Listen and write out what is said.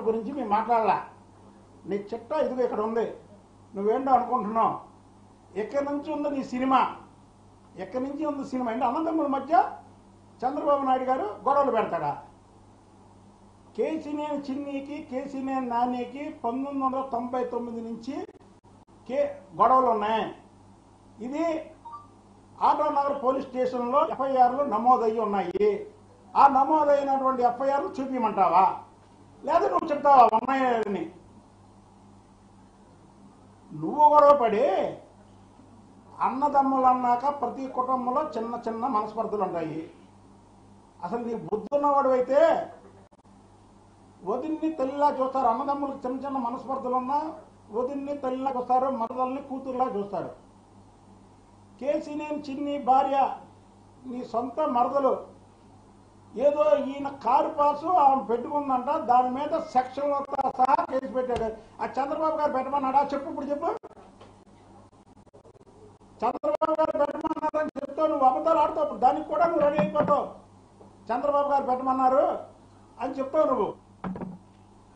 గురించి మేము మాట్లాడలా నీ చిట్ట ఇదిగో ఇక్కడ ఉంది నువ్వేంటో అనుకుంటున్నావు ఎక్కడి నుంచి ఉంది నీ సినిమా ఎక్కడి నుంచి ఉంది సినిమా అంటే అన్నదమ్ముల మధ్య చంద్రబాబు నాయుడు గారు గొడవలు పెడతాడా కేసీనేని చిన్నీకి కేసీనేని నానికి పంతొమ్మిది వందల తొంభై తొమ్మిది నుంచి కే గొడవలు ఉన్నాయి ఇది ఆటోనగర్ పోలీస్ స్టేషన్లో ఎఫ్ఐఆర్లు నమోదయ్యి ఉన్నాయి ఆ నమోదైనటువంటి ఎఫ్ఐఆర్లు చూపించమంటావా లేదా నువ్వు చెప్తావా ఉన్నాయని నువ్వు గొడవ పడి అన్నదమ్ములు అన్నాక ప్రతి కుటుంబంలో చిన్న చిన్న మనస్పర్ధలు ఉంటాయి అసలు నీ బుద్ధున్నవాడు అయితే వదిన్ని తల్లిలా చూస్తారు అన్నదమ్ములకు చిన్న చిన్న మనస్పర్ధలు ఉన్నా వదిన్ని తల్లిలా చూస్తారు మరదల్ని కూతురులా చూస్తారు కేసీనేని చిన్ని భార్య నీ సొంత మరదలు ఏదో ఈయన కారు పాసు ఆమె పెట్టుకుందంట దాని మీద సెక్షన్లతో సహా కేసు పెట్టాడు ఆ చంద్రబాబు గారు పెట్టమన్నాడా చెప్పు ఇప్పుడు చెప్పు చంద్రబాబు గారు పెట్టమన్నారని చెప్తావు నువ్వు అబద్ధాలు ఆడుతావు దానికి కూడా నువ్వు రెడీ అయిపోతావు చంద్రబాబు గారు పెట్టమన్నారు అని చెప్తావు నువ్వు